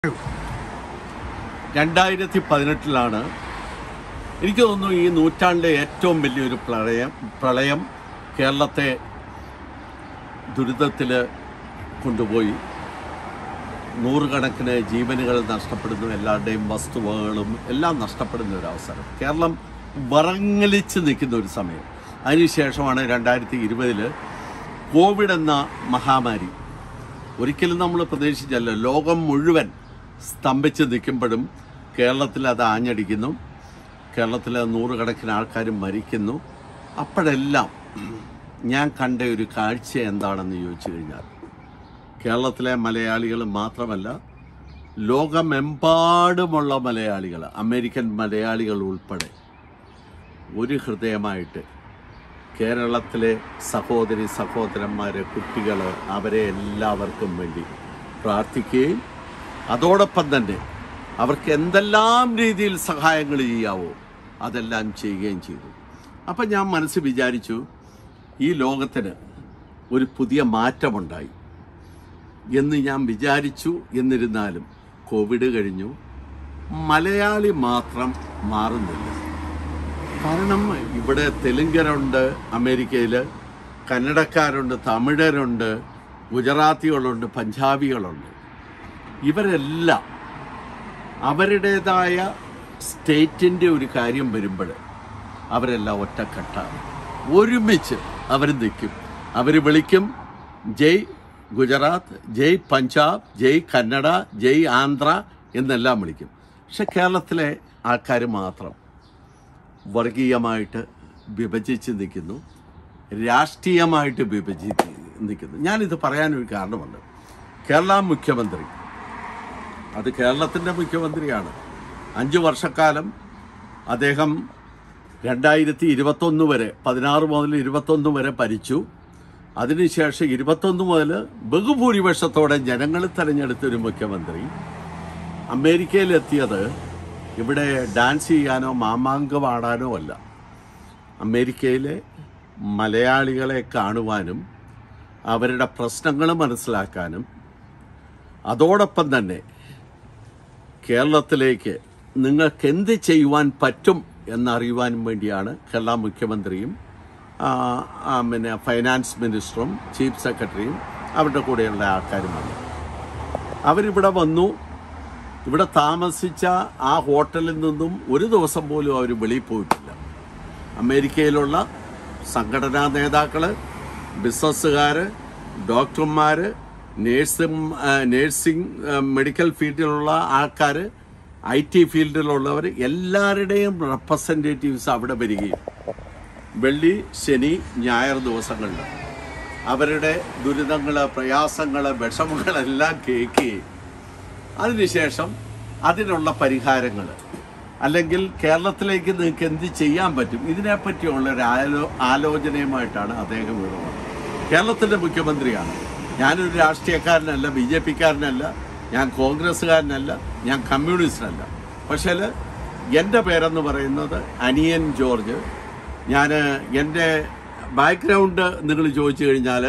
രണ്ടായിരത്തി പതിനെട്ടിലാണ് എനിക്ക് തോന്നുന്നു ഈ നൂറ്റാണ്ടിലെ ഏറ്റവും വലിയൊരു പ്രളയം പ്രളയം കേരളത്തെ ദുരിതത്തിൽ കൊണ്ടുപോയി നൂറുകണക്കിന് ജീവനുകൾ നഷ്ടപ്പെടുന്നു എല്ലാവരുടെയും വസ്തുവകകളും എല്ലാം നഷ്ടപ്പെടുന്ന ഒരു അവസരം കേരളം വിറങ്ങലിച്ച് നിൽക്കുന്ന ഒരു സമയം അതിനുശേഷമാണ് രണ്ടായിരത്തി ഇരുപതിൽ കോവിഡ് എന്ന മഹാമാരി ഒരിക്കലും നമ്മൾ പ്രതീക്ഷിച്ചല്ല ലോകം മുഴുവൻ സ്തംഭിച്ച് നിൽക്കുമ്പോഴും കേരളത്തിൽ അത് ആഞ്ഞടിക്കുന്നു കേരളത്തിൽ നൂറുകണക്കിന് ആൾക്കാർ മരിക്കുന്നു അപ്പോഴെല്ലാം ഞാൻ കണ്ട ഒരു കാഴ്ച എന്താണെന്ന് ചോദിച്ചു കഴിഞ്ഞാൽ കേരളത്തിലെ മലയാളികൾ മാത്രമല്ല ലോകമെമ്പാടുമുള്ള മലയാളികൾ അമേരിക്കൻ മലയാളികൾ ഉൾപ്പെടെ ഒരു ഹൃദയമായിട്ട് കേരളത്തിലെ സഹോദരി സഹോദരന്മാരെ കുട്ടികൾ അവരെ എല്ലാവർക്കും വേണ്ടി പ്രാർത്ഥിക്കുകയും അതോടൊപ്പം തന്നെ അവർക്ക് എന്തെല്ലാം രീതിയിൽ സഹായങ്ങൾ ചെയ്യാവോ അതെല്ലാം ചെയ്യുകയും ചെയ്തു അപ്പം ഞാൻ മനസ്സ് വിചാരിച്ചു ഈ ലോകത്തിന് ഒരു പുതിയ മാറ്റമുണ്ടായി എന്ന് ഞാൻ വിചാരിച്ചു എന്നിരുന്നാലും കോവിഡ് കഴിഞ്ഞു മലയാളി മാത്രം മാറുന്നില്ല കാരണം ഇവിടെ തെലുങ്കരുണ്ട് അമേരിക്കയിൽ കന്നഡക്കാരുണ്ട് തമിഴരുണ്ട് ഗുജറാത്തികളുണ്ട് പഞ്ചാബികളുണ്ട് ഇവരെല്ലാം അവരുടേതായ സ്റ്റേറ്റിൻ്റെ ഒരു കാര്യം വരുമ്പോൾ അവരെല്ലാം ഒറ്റക്കെട്ടാണ് ഒരുമിച്ച് അവർ നിൽക്കും അവർ വിളിക്കും ജയ് ഗുജറാത്ത് ജയ് പഞ്ചാബ് ജയ് കന്നഡ ജയ് ആന്ധ്ര എന്നെല്ലാം വിളിക്കും പക്ഷെ കേരളത്തിലെ ആൾക്കാർ മാത്രം വർഗീയമായിട്ട് വിഭജിച്ച് നിൽക്കുന്നു രാഷ്ട്രീയമായിട്ട് വിഭജിച്ച് നിൽക്കുന്നു ഞാനിത് പറയാനൊരു കാരണമുണ്ട് കേരള മുഖ്യമന്ത്രി അത് കേരളത്തിൻ്റെ മുഖ്യമന്ത്രിയാണ് അഞ്ച് വർഷക്കാലം അദ്ദേഹം രണ്ടായിരത്തി ഇരുപത്തൊന്ന് വരെ പതിനാറ് മുതൽ ഇരുപത്തൊന്ന് വരെ ഭരിച്ചു അതിനുശേഷം ഇരുപത്തൊന്ന് മുതൽ ബഹുഭൂരിപക്ഷത്തോടെ ജനങ്ങൾ തെരഞ്ഞെടുത്ത ഒരു മുഖ്യമന്ത്രി അമേരിക്കയിലെത്തിയത് ഇവിടെ ഡാൻസ് ചെയ്യാനോ മാമാങ്കം ആടാനോ അല്ല അമേരിക്കയിലെ മലയാളികളെ കാണുവാനും അവരുടെ പ്രശ്നങ്ങൾ മനസ്സിലാക്കാനും അതോടൊപ്പം തന്നെ കേരളത്തിലേക്ക് നിങ്ങൾക്ക് എന്ത് ചെയ്യുവാൻ പറ്റും എന്നറിയുവാനും വേണ്ടിയാണ് കേരള മുഖ്യമന്ത്രിയും ആ, ആ, പിന്നെ ഫൈനാൻസ് മിനിസ്റ്ററും ചീഫ് സെക്രട്ടറിയും അവരുടെ കൂടെയുള്ള ആൾക്കാരും വന്നു അവരിവിടെ വന്നു ഇവിടെ താമസിച്ച ആ ഹോട്ടലിൽ നിന്നും ഒരു ദിവസം പോലും അവർ വെളിയിൽ പോയിട്ടില്ല അമേരിക്കയിലുള്ള സംഘടനാ നേതാക്കൾ ബിസിനസ്സുകാർ ഡോക്ടർമാർ നേഴ്സിംഗ് നേഴ്സിംഗ് മെഡിക്കൽ ഫീൽഡിലുള്ള ആൾക്കാർ ഐ ടി ഫീൽഡിലുള്ളവർ എല്ലാവരുടെയും റെപ്രസെൻറ്റേറ്റീവ്സ് അവിടെ വരികയും വെള്ളി ശനി ഞായർ ദിവസങ്ങളിൽ അവരുടെ ദുരിതങ്ങൾ പ്രയാസങ്ങൾ വിഷമങ്ങളെല്ലാം കേൾക്കുകയും അതിനുശേഷം അതിനുള്ള പരിഹാരങ്ങൾ അല്ലെങ്കിൽ കേരളത്തിലേക്ക് നിങ്ങൾക്ക് എന്ത് ചെയ്യാൻ പറ്റും ഇതിനെപ്പറ്റിയുള്ള ഒരു ആലോ ആലോചനയുമായിട്ടാണ് അദ്ദേഹം ഇവിടെ വന്നത് കേരളത്തിൻ്റെ മുഖ്യമന്ത്രിയാണ് ഞാനൊരു രാഷ്ട്രീയക്കാരനല്ല ബി ജെ പിക്കാരനല്ല ഞാൻ കോൺഗ്രസ്സുകാരനല്ല ഞാൻ കമ്മ്യൂണിസ്റ്റല്ല പക്ഷേ എൻ്റെ പേരെന്ന് പറയുന്നത് അനിയൻ ജോർജ് ഞാൻ എൻ്റെ ബാക്ക്ഗ്രൗണ്ട് നിങ്ങൾ ചോദിച്ചു കഴിഞ്ഞാൽ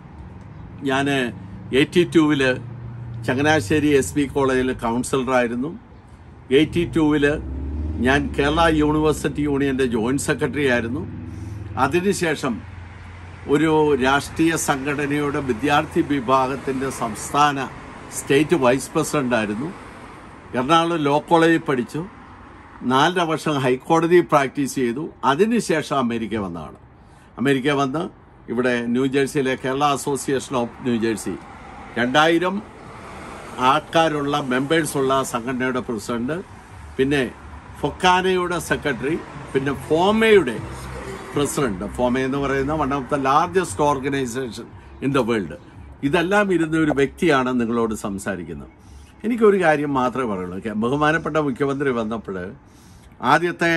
ഞാൻ എയ്റ്റി ടൂവിൽ ചങ്ങനാശ്ശേരി എസ് ബി കോളേജിൽ കൗൺസിലറായിരുന്നു എയ്റ്റി ടൂവിൽ ഞാൻ കേരള യൂണിവേഴ്സിറ്റി യൂണിയൻ്റെ ജോയിൻറ്റ് സെക്രട്ടറി ആയിരുന്നു അതിനുശേഷം ഒരു രാഷ്ട്രീയ സംഘടനയുടെ വിദ്യാർത്ഥി വിഭാഗത്തിൻ്റെ സംസ്ഥാന സ്റ്റേറ്റ് വൈസ് പ്രസിഡന്റ് ആയിരുന്നു എറണാകുളം ലോ കോളേജിൽ പഠിച്ചു നാലര വർഷം ഹൈക്കോടതി പ്രാക്ടീസ് ചെയ്തു അതിനുശേഷം അമേരിക്ക വന്നതാണ് അമേരിക്ക വന്ന് ഇവിടെ ന്യൂജേഴ്സിയിലെ കേരള അസോസിയേഷൻ ഓഫ് ന്യൂജേഴ്സി രണ്ടായിരം ആൾക്കാരുള്ള മെമ്പേഴ്സുള്ള സംഘടനയുടെ പ്രസിഡന്റ് പിന്നെ ഫൊക്കാനയുടെ സെക്രട്ടറി പിന്നെ ഫോമയുടെ പ്രസിഡന്റ് ഫോമ എന്ന് പറയുന്ന one of the largest organization in the world ഇതെല്ലാം ഇരുന്ന ഒരു വ്യക്തിയാണ് നിങ്ങളോട് സംസാരിക്കുന്നത് എനിക്കൊരു കാര്യം മാത്രമേ പറയുള്ളൂ കെ- ബഹുമാനപ്പെട്ട മുഖ്യമന്ത്രി വന്നപ്പോൾ ആദ്യത്തെ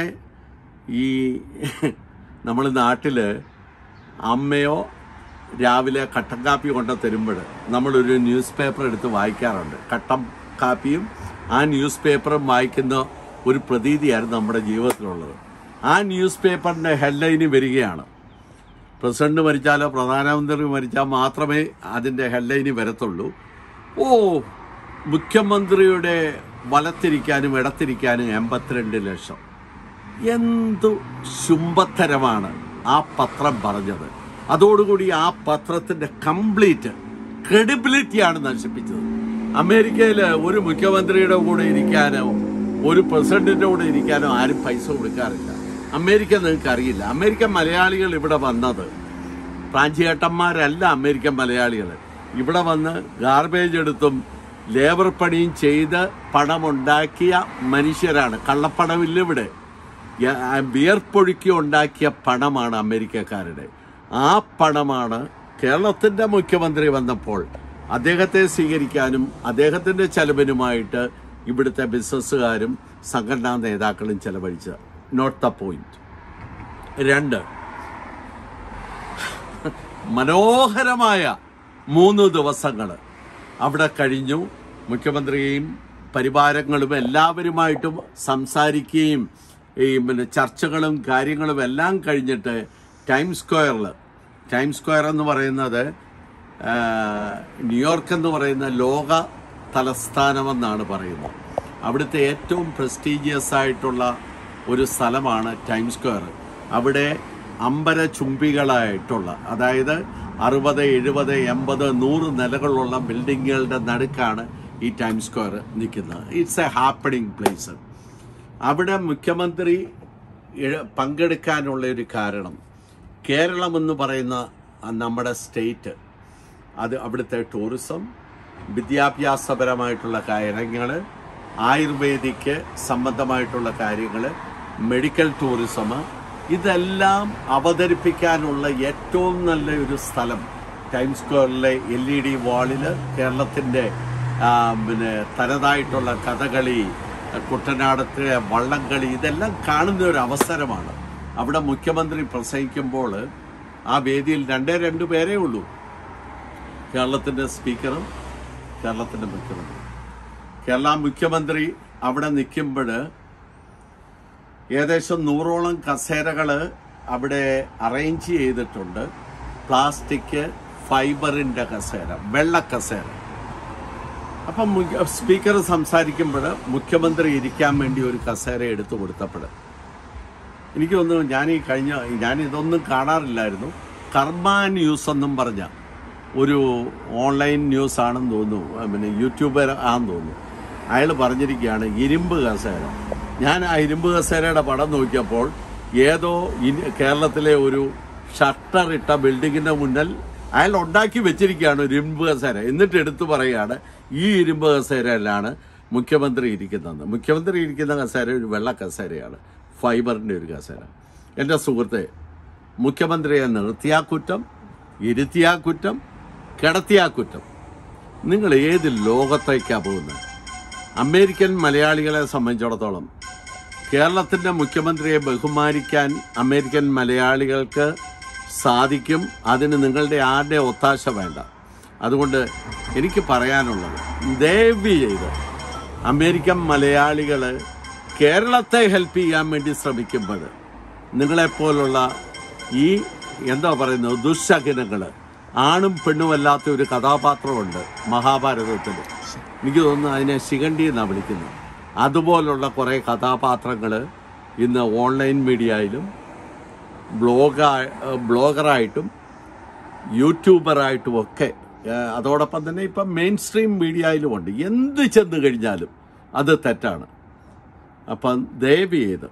ഈ നമ്മൾ നാട്ടിൽ അമ്മയോ രാവിലെ കട്ടൻ കാപ്പി കൊണ്ട് തരുമ്പോൾ നമ്മളൊരു ന്യൂസ് പേപ്പർ എടുത്ത് വായിക്കാറുണ്ട് കട്ടൻ കാപ്പിയും ആ ന്യൂസ് പേപ്പറും വായിക്കുന്ന ഒരു പ്രതീതിയായിരുന്നു നമ്മുടെ ജീവിതത്തിലുള്ളത് ആ ന്യൂസ് പേപ്പറിൻ്റെ ഹെഡ്ലൈന് വരികയാണ് പ്രസിഡന്റ് മരിച്ചാലോ പ്രധാനമന്ത്രി മരിച്ചാൽ മാത്രമേ അതിൻ്റെ ഹെഡ്ലൈന് വരത്തുള്ളൂ ഓ മുഖ്യമന്ത്രിയുടെ വലത്തിരിക്കാനും ഇടത്തിരിക്കാനും എൺപത്തിരണ്ട് ലക്ഷം എന്തു ശുംഭത്തരമാണ് ആ പത്രം പറഞ്ഞത് അതോടുകൂടി ആ പത്രത്തിന്റെ കംപ്ലീറ്റ് ക്രെഡിബിലിറ്റിയാണ് നശിപ്പിച്ചത് അമേരിക്കയിൽ ഒരു മുഖ്യമന്ത്രിയുടെ കൂടെ ഇരിക്കാനോ ഒരു പ്രസിഡന്റിന്റെ കൂടെ ഇരിക്കാനോ ആരും പൈസ കൊടുക്കാറില്ല അമേരിക്ക നിങ്ങൾക്ക് അറിയില്ല അമേരിക്കൻ മലയാളികൾ ഇവിടെ വന്നത് പ്രാഞ്ചിയേട്ടന്മാരല്ല അമേരിക്കൻ മലയാളികൾ ഇവിടെ വന്ന് ഗാർബേജ് എടുത്തും ലേബർ പണിയും ചെയ്ത് പണമുണ്ടാക്കിയ മനുഷ്യരാണ് കള്ളപ്പണമില്ല ഇവിടെ യ- ആ വിയർപ്പൊഴുക്കി ഉണ്ടാക്കിയ പണമാണ് അമേരിക്കക്കാരുടെ ആ പണമാണ് കേരളത്തിന്റെ മുഖ്യമന്ത്രി വന്നപ്പോൾ അദ്ദേഹത്തെ സ്വീകരിക്കാനും അദ്ദേഹത്തിന്റെ ചെലവിനുമായിട്ട് ഇവിടുത്തെ ബിസിനസ്സുകാരും സംഘടനാ നേതാക്കളും ചെലവഴിച്ചത് നോട്ട് ദ പോയിന്റ് രണ്ട് മനോഹരമായ മൂന്ന് ദിവസങ്ങൾ അവിടെ കഴിഞ്ഞു മുഖ്യമന്ത്രിയും പരിവാരങ്ങളും എല്ലാവരുമായിട്ടും സംസാരിക്കുകയും ഈ പിന്നെ ചർച്ചകളും കാര്യങ്ങളും എല്ലാം കഴിഞ്ഞിട്ട് ടൈം സ്ക്വയറിൽ ടൈം സ്ക്വയർ എന്ന് പറയുന്നത് ആ, ന്യൂയോർക്ക് എന്ന് പറയുന്ന ലോക തലസ്ഥാനമെന്നാണ് പറയുന്നത് അവിടുത്തെ ഏറ്റവും പ്രസ്റ്റീജിയസ് ആയിട്ടുള്ള ഒരു സ്ഥലമാണ് ടൈം സ്ക്വയർ അവിടെ അമ്പര ചുംബികളായിട്ടുള്ള അതായത് അറുപത് എഴുപത് എൺപത് നൂറ് നിലകളുള്ള ബിൽഡിങ്ങുകളുടെ നടുക്കാണ് ഈ ടൈം സ്ക്വയർ നിൽക്കുന്നത് ഇറ്റ്സ് എ ഹാപ്പണിങ് പ്ലേസ് അവിടെ മുഖ്യമന്ത്രി ഇഴ- പങ്കെടുക്കാനുള്ള ഒരു കാരണം കേരളം എന്ന് പറയുന്ന ആ നമ്മുടെ സ്റ്റേറ്റ് അത് അവിടുത്തെ ടൂറിസം വിദ്യാഭ്യാസപരമായിട്ടുള്ള കാര്യങ്ങൾ ആയുർവേദിക്ക് സംബന്ധമായിട്ടുള്ള കാര്യങ്ങൾ മെഡിക്കൽ ടൂറിസം ഇതെല്ലാം അവതരിപ്പിക്കാനുള്ള ഏറ്റവും നല്ല ഒരു സ്ഥലം ടൈം സ്ക്വയറിലെ എൽ ഇ ഡി വാളിൽ കേരളത്തിൻ്റെ ആ, പിന്നെ തനതായിട്ടുള്ള കഥകളി കുട്ടനാടത്തെ വള്ളംകളി ഇതെല്ലാം കാണുന്ന ഒരു അവസരമാണ് അവിടെ മുഖ്യമന്ത്രി പ്രസംഗിക്കുമ്പോൾ ആ വേദിയിൽ രണ്ടേ രണ്ട് പേരേ ഉള്ളൂ കേരളത്തിൻ്റെ സ്പീക്കറും കേരളത്തിൻ്റെ മുഖ്യമന്ത്രി കേരള മുഖ്യമന്ത്രി അവിടെ നിൽക്കുമ്പോൾ ഏകദേശം നൂറോളം കസേരകൾ അവിടെ അറേഞ്ച് ചെയ്തിട്ടുണ്ട് പ്ലാസ്റ്റിക് ഫൈബറിൻ്റെ കസേര വെള്ള കസേര അപ്പം മുഖ്യ- സ്പീക്കർ സംസാരിക്കുമ്പോൾ മുഖ്യമന്ത്രി ഇരിക്കാൻ വേണ്ടി ഒരു കസേര എടുത്തു കൊടുത്തപ്പോൾ എനിക്ക് തോന്നുന്നു ഞാൻ ഈ കഴിഞ്ഞ ഞാൻ ഇതൊന്നും കാണാറില്ലായിരുന്നു കർമ്മ ന്യൂസ് എന്നും പറഞ്ഞ ഒരു ഓൺലൈൻ ന്യൂസ് ആണെന്ന് തോന്നുന്നു ആ, പിന്നെ യൂട്യൂബർ ആണെന്ന് തോന്നുന്നു അയാൾ പറഞ്ഞിരിക്കുകയാണ് ഇരുമ്പ് കസേര ഞാൻ ആ ഇരുമ്പ് കസേരയുടെ പടം നോക്കിയപ്പോൾ ഏതോ ഇൻ- കേരളത്തിലെ ഒരു ഷട്ടർ ഇട്ട ബിൽഡിങ്ങിന്റെ മുന്നിൽ അയാൾ ഉണ്ടാക്കി വെച്ചിരിക്കുകയാണ് ഒരു ഇരുമ്പ് കസേര എന്നിട്ട് എടുത്തു പറയുകയാണ് ഈ ഇരുമ്പ് കസേരയിലാണ് മുഖ്യമന്ത്രി ഇരിക്കുന്നത് മുഖ്യമന്ത്രി ഇരിക്കുന്ന കസേര ഒരു വെള്ള കസേരയാണ് ഫൈബറിന്റെ ഒരു കസേര എൻ്റെ സുഹൃത്തെ മുഖ്യമന്ത്രിയെ നിർത്തിയാ കുറ്റം ഇരുത്തിയാ കുറ്റം കിടത്തിയാ കുറ്റം നിങ്ങൾ ഏത് ലോകത്തേക്കാണ് പോകുന്നത് അമേരിക്കൻ മലയാളികളെ സംബന്ധിച്ചിടത്തോളം കേരളത്തിൻ്റെ മുഖ്യമന്ത്രിയെ ബഹുമാനിക്കാൻ അമേരിക്കൻ മലയാളികൾക്ക് സാധിക്കും അതിന് നിങ്ങളുടെ ആരുടെ ഒത്താശ വേണ്ട അതുകൊണ്ട് എനിക്ക് പറയാനുള്ളത് ദയവ് ചെയ്ത് അമേരിക്കൻ മലയാളികൾ കേരളത്തെ ഹെൽപ്പ് ചെയ്യാൻ വേണ്ടി ശ്രമിക്കുമ്പോൾ നിങ്ങളെപ്പോലുള്ള ഈ എന്താ പറയുന്നത് ദുശകനങ്ങൾ ആണും പെണ്ണുമല്ലാത്ത ഒരു കഥാപാത്രമുണ്ട് മഹാഭാരതത്തിൽ എനിക്ക് തോന്നുന്നു അതിനെ ശിഖണ്ഡി എന്നാണ് വിളിക്കുന്നത് അതുപോലുള്ള കുറേ കഥാപാത്രങ്ങൾ ഇന്ന് ഓൺലൈൻ മീഡിയയിലും ബ്ലോഗ ബ്ലോഗറായിട്ടും യൂട്യൂബറായിട്ടും ഒക്കെ ഏഹ്, അതോടൊപ്പം തന്നെ ഇപ്പം മെയിൻ സ്ട്രീം മീഡിയയിലുമുണ്ട് എന്ത് ചെന്ന് കഴിഞ്ഞാലും അത് തെറ്റാണ് അപ്പം ദയവ് ചെയ്ത്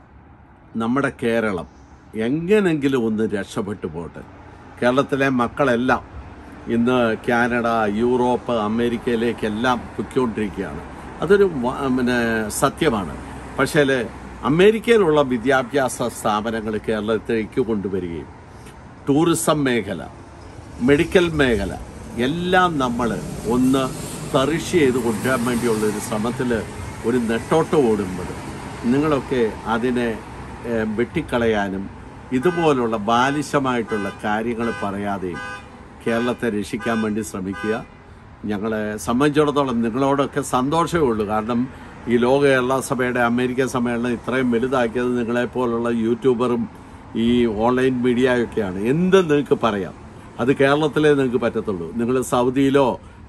നമ്മുടെ കേരളം എങ്ങനെങ്കിലും ഒന്ന് രക്ഷപ്പെട്ടു പോട്ടെ കേരളത്തിലെ മക്കളെല്ലാം ഇന്ന് കാനഡ യൂറോപ്പ് അമേരിക്കയിലേക്കെല്ലാം പൊയ്ക്കൊണ്ടിരിക്കുകയാണ് അതൊരു വ- പിന്നെ സത്യമാണ് പക്ഷേ അമേരിക്കയിലുള്ള വിദ്യാഭ്യാസ സ്ഥാപനങ്ങൾ കേരളത്തിലേക്ക് കൊണ്ടുവരികയും ടൂറിസം മേഖല മെഡിക്കൽ മേഖല എല്ലാം നമ്മൾ ഒന്ന് തറിഷ് ചെയ്ത് കൊണ്ടുവരാൻ വേണ്ടിയുള്ള ഒരു ശ്രമത്തിൽ ഒരു നെട്ടോട്ടം ഓടുമ്പോൾ നിങ്ങളൊക്കെ അതിനെ ഏഹ്, വെട്ടിക്കളയാനും ഇതുപോലുള്ള ബാലിശമായിട്ടുള്ള കാര്യങ്ങൾ പറയാതെയും കേരളത്തെ രക്ഷിക്കാൻ വേണ്ടി ശ്രമിക്കുക ഞങ്ങളെ സംബന്ധിച്ചിടത്തോളം നിങ്ങളോടൊക്കെ സന്തോഷമേ ഉള്ളൂ കാരണം ഈ ലോക കേരള സഭയുടെ അമേരിക്ക സമ്മേളനം ഇത്രയും വലുതാക്കിയത് നിങ്ങളെപ്പോലുള്ള യൂട്യൂബറും ഈ ഓൺലൈൻ മീഡിയയൊക്കെയാണ് എന്ത് നിങ്ങൾക്ക് പറയാം അത് കേരളത്തിലേ നിങ്ങൾക്ക് പറ്റത്തുള്ളൂ നിങ്ങൾ സൗദിയിലോ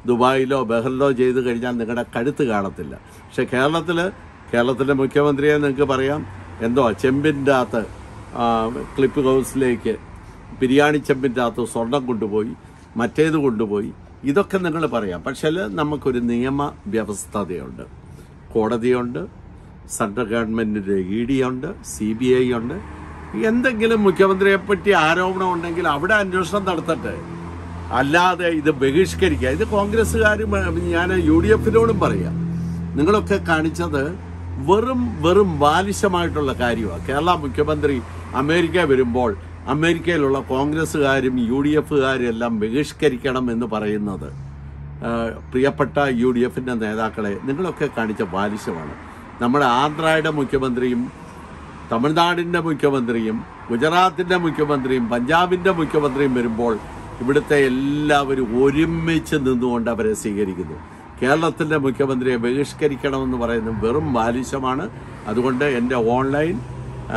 ദുബായിലോ ബഹറിലോ ചെയ്ത് കഴിഞ്ഞാൽ നിങ്ങളുടെ കഴുത്ത് കാണത്തില്ല പക്ഷെ കേരളത്തിൽ കേരളത്തിൻ്റെ മുഖ്യമന്ത്രിയെ നിങ്ങൾക്ക് പറയാം എന്തോ ചെമ്പിൻ്റെ അകത്ത് ആ, ക്ലിപ്പ് ഹൗസിലേക്ക് ബിരിയാണി ചെമ്പിൻ്റെ അകത്ത് സ്വർണം കൊണ്ടുപോയി മറ്റേത് കൊണ്ടുപോയി ഇതൊക്കെ നിങ്ങൾ പറയാം പക്ഷേ നമുക്കൊരു നിയമ വ്യവസ്ഥതയുണ്ട് കോടതിയുണ്ട് സെൻട്രൽ ഗവൺമെന്റിന്റെ ഇ ഡി ഉണ്ട് സി ബി ഐ ഉണ്ട് എന്തെങ്കിലും മുഖ്യമന്ത്രിയെ പറ്റി ആരോപണം ഉണ്ടെങ്കിൽ അവിടെ അന്വേഷണം നടത്തട്ടെ അല്ലാതെ ഇത് ബഹിഷ്കരിക്കുക ഇത് കോൺഗ്രസ്സുകാരും ഞാൻ യു ഡി എഫിനോടും പറയാം നിങ്ങളൊക്കെ കാണിച്ചത് വെറും വെറും ബാലിശമായിട്ടുള്ള കാര്യമാണ് കേരള മുഖ്യമന്ത്രി അമേരിക്ക വരുമ്പോൾ അമേരിക്കയിലുള്ള കോൺഗ്രസ്സുകാരും യു ഡി എഫുകാരും എല്ലാം ബഹിഷ്കരിക്കണം എന്ന് പറയുന്നത് ആ, പ്രിയപ്പെട്ട യു ഡി എഫിന്റെ നേതാക്കളെ നിങ്ങളൊക്കെ കാണിച്ച ബാലിശമാണ് നമ്മുടെ ആന്ധ്രയുടെ മുഖ്യമന്ത്രിയും തമിഴ്നാടിന്റെ മുഖ്യമന്ത്രിയും ഗുജറാത്തിന്റെ മുഖ്യമന്ത്രിയും പഞ്ചാബിന്റെ മുഖ്യമന്ത്രിയും വരുമ്പോൾ ഇവിടുത്തെ എല്ലാവരും ഒരുമിച്ച് നിന്നുകൊണ്ട് അവരെ സ്വീകരിക്കുന്നു കേരളത്തിന്റെ മുഖ്യമന്ത്രിയെ ബഹിഷ്കരിക്കണമെന്ന് പറയുന്നത് വെറും ബാലിശമാണ് അതുകൊണ്ട് എൻ്റെ ഓൺലൈൻ ആ,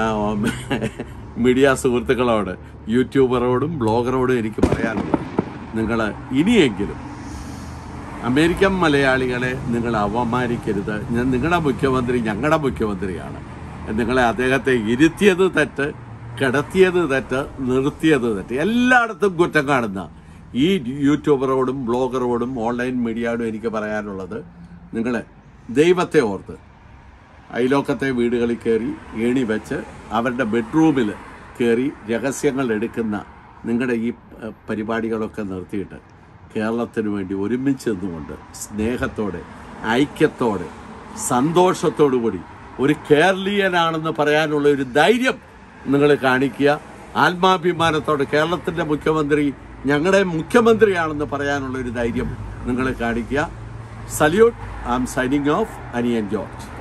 മീഡിയ സുഹൃത്തുക്കളോട് യൂട്യൂബറോടും ബ്ലോഗറോടും എനിക്ക് പറയാനുള്ളത് നിങ്ങൾ ഇനിയെങ്കിലും അമേരിക്കൻ മലയാളികളെ നിങ്ങൾ അവമാനിക്കരുത് ഞാൻ നിങ്ങളുടെ മുഖ്യമന്ത്രി ഞങ്ങളുടെ മുഖ്യമന്ത്രിയാണ് നിങ്ങളെ അദ്ദേഹത്തെ ഇരുത്തിയത് തെറ്റ് കിടത്തിയത് തെറ്റ് നിർത്തിയത് തെറ്റ് എല്ലായിടത്തും കുറ്റം കാണുന്ന ഈ യൂട്യൂബറോടും ബ്ലോഗറോടും ഓൺലൈൻ മീഡിയയോടും എനിക്ക് പറയാനുള്ളത് നിങ്ങൾ ദൈവത്തെ ഓർത്ത് അയലോക്കത്തെ വീടുകളിൽ കയറി ഏണി വെച്ച് അവരുടെ ബെഡ്റൂമിൽ കയറി രഹസ്യങ്ങൾ എടുക്കുന്ന നിങ്ങളുടെ ഈ ഏഹ്, പരിപാടികളൊക്കെ നിർത്തിയിട്ട് കേരളത്തിന് വേണ്ടി ഒരുമിച്ച് നിന്നുകൊണ്ട് സ്നേഹത്തോടെ ഐക്യത്തോടെ സന്തോഷത്തോടു കൂടി ഒരു കേരളീയനാണെന്ന് പറയാനുള്ള ഒരു ധൈര്യം നിങ്ങൾ കാണിക്കുക ആത്മാഭിമാനത്തോടെ കേരളത്തിന്റെ മുഖ്യമന്ത്രി ഞങ്ങളുടെ മുഖ്യമന്ത്രിയാണെന്ന് പറയാനുള്ള ഒരു ധൈര്യം നിങ്ങൾ കാണിക്കുക salute I am signing off Aniyan George